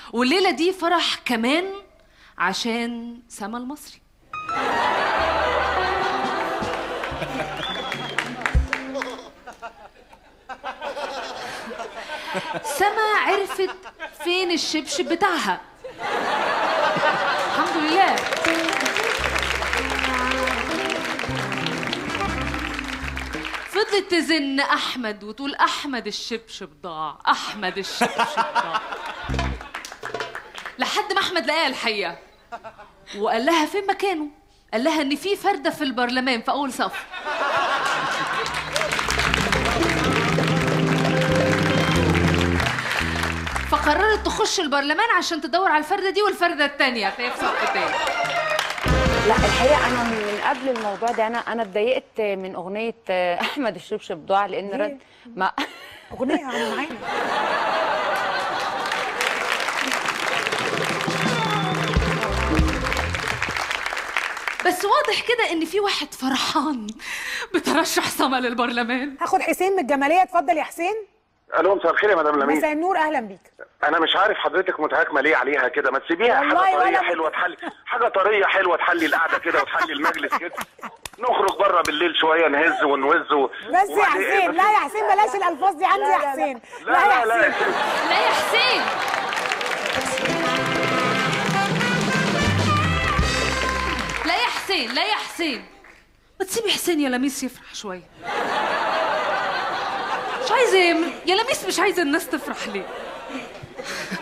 والليله دي فرح كمان عشان سما المصري سما عرفت فين الشبشب بتاعها الحمد لله فضلت تزن احمد وتقول احمد الشبشب ضاع احمد الشبشب ضاع لحد ما احمد لقاها الحقيقه وقال لها فين مكانه قال لها ان في فرده في البرلمان في اول صف فقررت تخش البرلمان عشان تدور على الفرده دي والفرده التانيه فهي في صف تاني لا الحقيقه انا من قبل الموضوع ده انا انا اتضايقت من اغنيه احمد الشبشب ضاع لان ليه؟ رد ما اغنيه عن معانا بس واضح كده ان في واحد فرحان بترشح سما للبرلمان هاخد حسين من الجماليه اتفضل يا حسين الو مساء الخير يا مدام لميس مساء النور اهلا بيك انا مش عارف حضرتك متهاكمه ليه عليها كده ما تسيبيها والله حاجه ولا طريه مت- حلوه تحلي حاجه طريه حلوه تحلي القعده كده وتحلي المجلس كده نخرج بره بالليل شويه نهز ونوز و... بس يا وبعدين- حسين لا يا حسين بلاش الالفاظ دي عندي يا حسين لا لا لا, يا لا, حسين لا يا حسين لا يا حسين لا يا حسين ما تسيبي حسين يا لميس يفرح شوية مش عايزة يا لميس مش عايزة الناس تفرح ليه